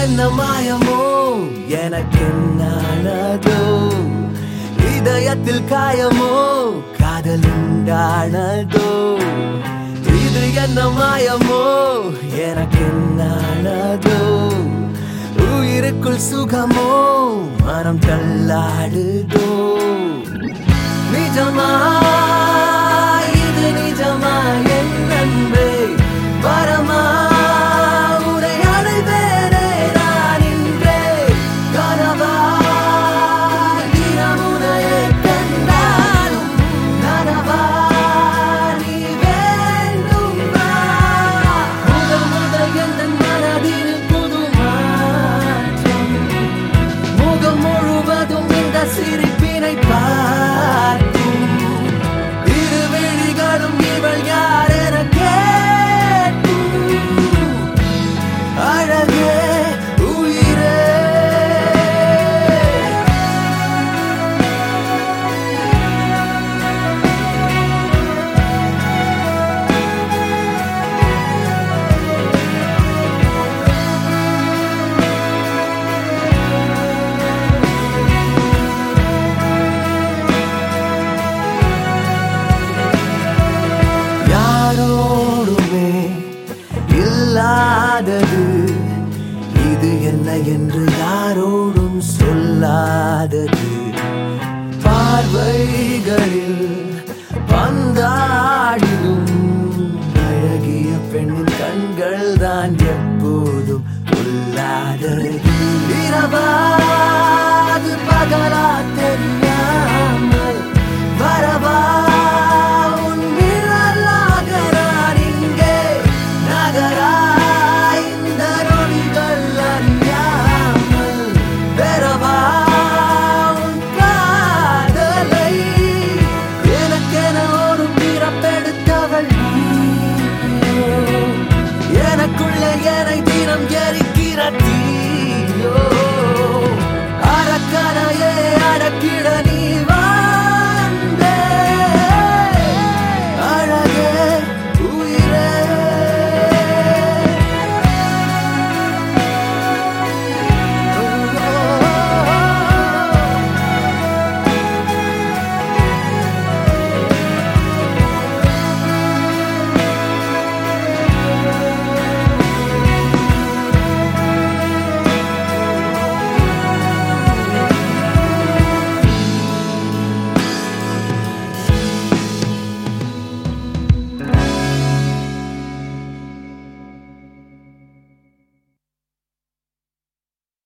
என்ன மாயமோ எனக்கென்னானதோ இதயத்தில் காயமோ காதல் உண்டானதோ இது என்ன மாயமோ எனக்கென்னானதோ உயிருக்குள் சுகமோ மனம் தள்ளாடுதோ நிஜமா இது நிஜமா என் அன்பே வரமா உன்னை அடைவேனே நான் இன்றே கனவா தினம் உன்னையே கண்டாலும் நனவா நீ வேண்டுமா முதல் முதல் எந்தன் மனதில் புது மாற்றம் முகம் முழுவதும் இந்த சிரிப்பினை பார்க்கும் இரு விழிகளும் இவள் யார் என கேட்கும் அழகே உயிரே யாரோடுமே இல்லாதது இது என்ன என்று யாரோடும் சொல்லாதது பார்வைகளில் பந்தாடிடும் அழகிய பெண்ணின் கண்கள் தான் எப்போதும் கொல்லாதது இரவா